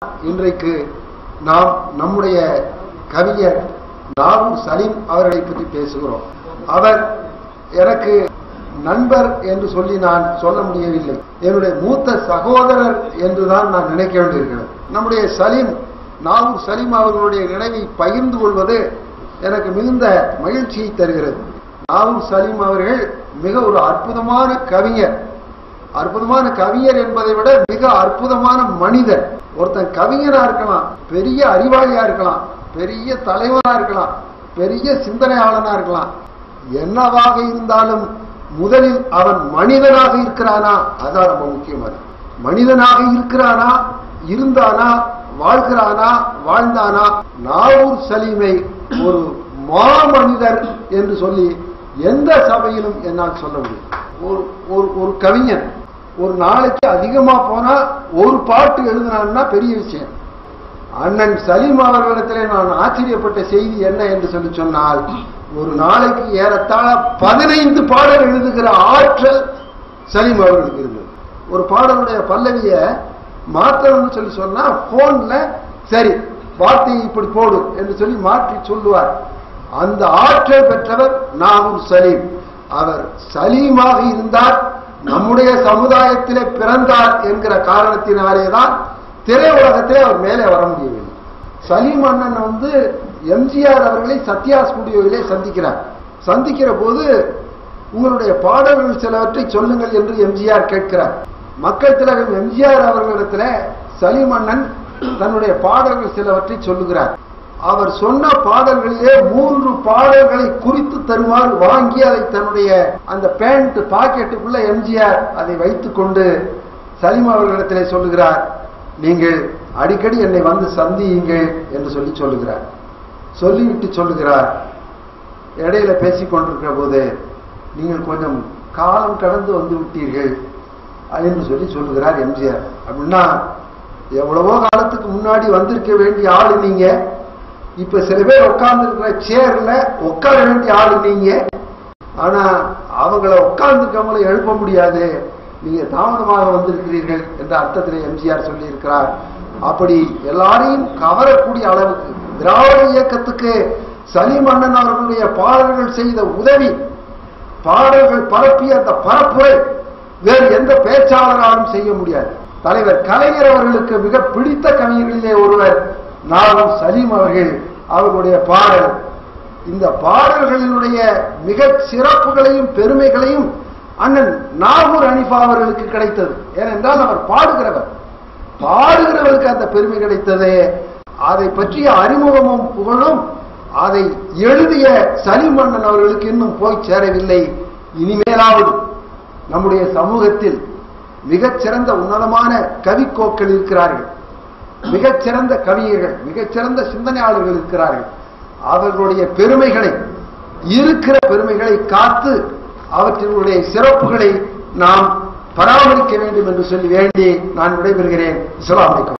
இன்றைக்கு நாம் நம்முடைய கவிஞர் நாவும் சலீம் அவர்களை பற்றி பேசுகிறோம் அவர் எனக்கு நண்பர் என்று சொல்லி நான் சொல்ல முடியவில்லை என்னுடைய மூத்த சகோதரர் என்றுதான் நான் நினைக்க வேண்டியிருக்கிறது நம்முடைய சலீம் நாவூர் சலீம் அவர்களுடைய நினைவை பகிர்ந்து கொள்வது எனக்கு மிகுந்த மகிழ்ச்சியை தருகிறது நாவூர் சலீம் அவர்கள் மிக ஒரு அற்புதமான கவிஞர் அற்புதமான கவிஞர் என்பதை விட மிக அற்புதமான மனிதர் ஒருத்தன் கவிஞரா இருக்கலாம் பெரிய அறிவாளியா இருக்கலாம் பெரிய தலைவரா இருக்கலாம் பெரிய சிந்தனையாளனா இருக்கலாம் என்னவாக இருந்தாலும் முதலில் அவன் மனிதனாக இருக்கிறானா அதான் ரொம்ப முக்கியமானது மனிதனாக இருக்கிறானா இருந்தானா வாழ்கிறானா வாழ்ந்தானா நாவூர் சலீமை ஒரு மாமனிதர் என்று சொல்லி எந்த சபையிலும் என்னால் சொல்ல முடியும் ஒரு ஒரு ஒரு கவிஞன் ஒரு நாளைக்கு அதிகமா போனா ஒரு பாட்டு எழுதினான்னா பெரிய விஷயம் அண்ணன் சலீம் அவர்களிடத்திலே நான் ஆச்சரியப்பட்ட செய்தி என்ன என்று சொல்லி சொன்னால் ஒரு நாளைக்கு ஏறத்தாழ பதினைந்து பாடல் எழுதுகிற ஆற்றல் சலீம் அவர்களுக்கு இருந்தது ஒரு பாடலுடைய பல்லவிய மாத்தணும்னு சொல்லி சொன்னா போன்ல சரி வார்த்தையை இப்படி போடு என்று சொல்லி மாற்றி சொல்லுவார் அந்த ஆற்றல் பெற்றவர் நாகூர் சலீம் அவர் சலீமாக இருந்தார் நம்முடைய சமுதாயத்திலே பிறந்தார் என்கிற காரணத்தினாலே தான் திரையுலகத்திலே அவர் மேலே வர முடியவில்லை சலீம் அண்ணன் வந்து எம்ஜிஆர் அவர்களை சத்யா ஸ்டுடியோவிலே சந்திக்கிறார் சந்திக்கிற போது உங்களுடைய பாடல்கள் சிலவற்றை சொல்லுங்கள் என்று எம்ஜிஆர் கேட்கிறார் மக்கள் திலகம் எம்ஜிஆர் அவர்களிடத்துல சலீம் அண்ணன் தன்னுடைய பாடல்கள் சிலவற்றை சொல்லுகிறார் அவர் சொன்ன பாடல்களிலே மூன்று பாடல்களை குறித்து தருமாறு வாங்கி அதை தன்னுடைய அந்த பேண்ட் பாக்கெட்டுக்குள்ள எம்ஜிஆர் அதை வைத்துக் கொண்டு சலீம் அவர்களிடத்திலே சொல்லுகிறார் நீங்கள் அடிக்கடி என்னை வந்து சந்தியுங்கள் என்று சொல்லி சொல்லுகிறார் சொல்லிவிட்டு சொல்லுகிறார் இடையில பேசிக் கொண்டிருக்கிற போது நீங்கள் கொஞ்சம் காலம் கடந்து வந்து விட்டீர்கள் என்று சொல்லி சொல்லுகிறார் எம்ஜிஆர் அப்படின்னா எவ்வளவோ காலத்துக்கு முன்னாடி வந்திருக்க வேண்டிய ஆளு நீங்க இப்ப சில பேர் உட்கார்ந்து இருக்கிற சேர்ல உட்கார வேண்டிய ஆளு நீங்க ஆனா அவங்கள உட்கார்ந்துருக்கவங்களை எழுப்ப முடியாது நீங்க தாமதமாக வந்திருக்கிறீர்கள் என்ற அர்த்தத்தில் எம்ஜிஆர் சொல்லி இருக்கிறார் அப்படி எல்லாரையும் கவரக்கூடிய அளவுக்கு திராவிட இயக்கத்துக்கு சலீம் அண்ணன் அவர்களுடைய பாடல்கள் செய்த உதவி பாடல்கள் பரப்பிய அந்த பரப்புரை வேறு எந்த பேச்சாளராலும் செய்ய முடியாது தலைவர் கலைஞர் அவர்களுக்கு மிக பிடித்த கவிஞர்களிலே ஒருவர் நானும் சலீம் அவர்கள் அவர்களுடைய பாடல் இந்த பாடல்களினுடைய மிக சிறப்புகளையும் பெருமைகளையும் அண்ணன் நாகூர் அனிஃபா அவர்களுக்கு கிடைத்தது ஏனென்றால் அவர் பாடுகிறவர் பாடுகிறவருக்கு அந்த பெருமை கிடைத்தது அதை பற்றிய அறிமுகமும் புகழும் அதை எழுதிய சலிமன்னன் அவர்களுக்கு இன்னும் போய் சேரவில்லை இனிமேலாவது நம்முடைய சமூகத்தில் மிகச்சிறந்த உன்னதமான கவிக்கோக்கள் இருக்கிறார்கள் மிகச்சிறந்த கவிஞர்கள் மிகச்சிறந்த சிந்தனையாளர்கள் இருக்கிறார்கள் அவர்களுடைய பெருமைகளை இருக்கிற பெருமைகளை காத்து அவற்றினுடைய சிறப்புகளை நாம் பராமரிக்க வேண்டும் என்று சொல்லி வேண்டி நான் விடைபெறுகிறேன் இஸ்லாம்